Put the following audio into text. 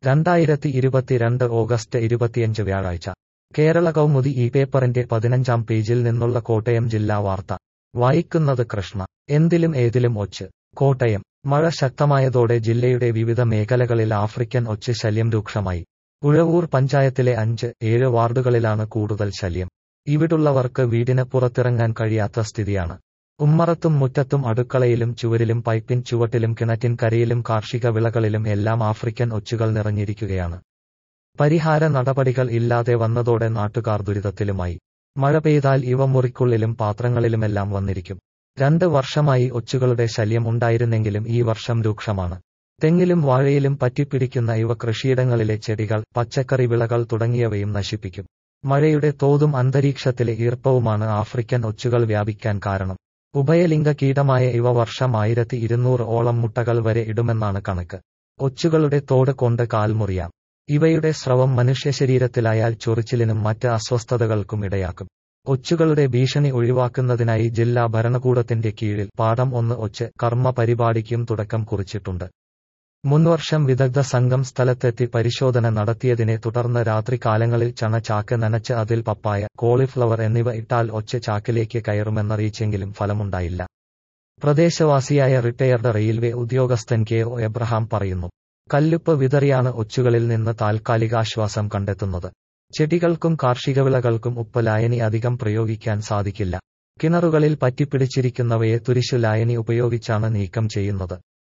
രണ്ടായിരത്തി ഇരുപത്തിരണ്ട് ഓഗസ്റ്റ് ഇരുപത്തിയഞ്ച് വ്യാഴാഴ്ച കേരള കൗമുദി ഈ പേപ്പറിന്റെ പതിനഞ്ചാം പേജിൽ നിന്നുള്ള കോട്ടയം ജില്ലാ വാർത്ത വായിക്കുന്നത് കൃഷ്ണ എന്തിലും ഏതിലും ഒച്ച് കോട്ടയം മഴ ശക്തമായതോടെ ജില്ലയുടെ വിവിധ മേഖലകളിൽ ആഫ്രിക്കൻ ഒച്ച് ശല്യം രൂക്ഷമായി ഉഴവൂർ പഞ്ചായത്തിലെ അഞ്ച് ഏഴ് വാർഡുകളിലാണ് കൂടുതൽ ശല്യം ഇവിടുള്ളവർക്ക് വീടിന് പുറത്തിറങ്ങാൻ കഴിയാത്ത സ്ഥിതിയാണ് ഉമ്മറത്തും മുറ്റത്തും അടുക്കളയിലും ചുവരിലും പൈപ്പിൻ ചുവട്ടിലും കിണറ്റിൻ കരയിലും കാർഷിക വിളകളിലും എല്ലാം ആഫ്രിക്കൻ ഒച്ചുകൾ നിറഞ്ഞിരിക്കുകയാണ് പരിഹാര നടപടികൾ ഇല്ലാതെ വന്നതോടെ നാട്ടുകാർ ദുരിതത്തിലുമായി മഴ പെയ്താൽ ഇവ മുറിക്കുള്ളിലും പാത്രങ്ങളിലുമെല്ലാം വന്നിരിക്കും രണ്ട് വർഷമായി ഒച്ചുകളുടെ ശല്യം ഉണ്ടായിരുന്നെങ്കിലും ഈ വർഷം രൂക്ഷമാണ് തെങ്ങിലും വാഴയിലും പറ്റിപ്പിടിക്കുന്ന ഇവ കൃഷിയിടങ്ങളിലെ ചെടികൾ പച്ചക്കറി വിളകൾ തുടങ്ങിയവയും നശിപ്പിക്കും മഴയുടെ തോതും അന്തരീക്ഷത്തിലെ ഈർപ്പവുമാണ് ആഫ്രിക്കൻ ഒച്ചുകൾ വ്യാപിക്കാൻ കാരണം ഉഭയലിംഗ കീടമായ ഇവ വർഷം ആയിരത്തി ഇരുന്നൂറ് ഓളം മുട്ടകൾ വരെ ഇടുമെന്നാണ് കണക്ക് ഒച്ചുകളുടെ തോട് കൊണ്ട് കാൽമുറിയാം ഇവയുടെ സ്രവം മനുഷ്യശരീരത്തിലായാൽ ചൊറിച്ചിലിനും മറ്റ് അസ്വസ്ഥതകൾക്കും ഇടയാക്കും ഒച്ചുകളുടെ ഭീഷണി ഒഴിവാക്കുന്നതിനായി ജില്ലാ ഭരണകൂടത്തിന്റെ കീഴിൽ പാഠം ഒന്ന് ഒച്ച് കർമ്മ പരിപാടിക്കും തുടക്കം കുറിച്ചിട്ടുണ്ട് മുൻവർഷം വിദഗ്ധ സംഘം സ്ഥലത്തെത്തി പരിശോധന നടത്തിയതിനെ തുടർന്ന് രാത്രി കാലങ്ങളിൽ ചണ ചാക്ക് നനച്ച് അതിൽ പപ്പായ കോളിഫ്ലവർ എന്നിവ ഇട്ടാൽ ഒച്ച ചാക്കിലേക്ക് കയറുമെന്നറിയിച്ചെങ്കിലും ഫലമുണ്ടായില്ല പ്രദേശവാസിയായ റിട്ടയർഡ് റെയിൽവേ ഉദ്യോഗസ്ഥൻ കെ ഒ എബ്രഹാം പറയുന്നു കല്ലുപ്പ് വിതറിയാണ് ഒച്ചുകളിൽ നിന്ന് താൽക്കാലിക ആശ്വാസം കണ്ടെത്തുന്നത് ചെടികൾക്കും കാർഷിക വിളകൾക്കും ഉപ്പ് ലായനി അധികം പ്രയോഗിക്കാൻ സാധിക്കില്ല കിണറുകളിൽ പറ്റിപ്പിടിച്ചിരിക്കുന്നവയെ തുരിശു ലായനി ഉപയോഗിച്ചാണ് നീക്കം ചെയ്യുന്നത്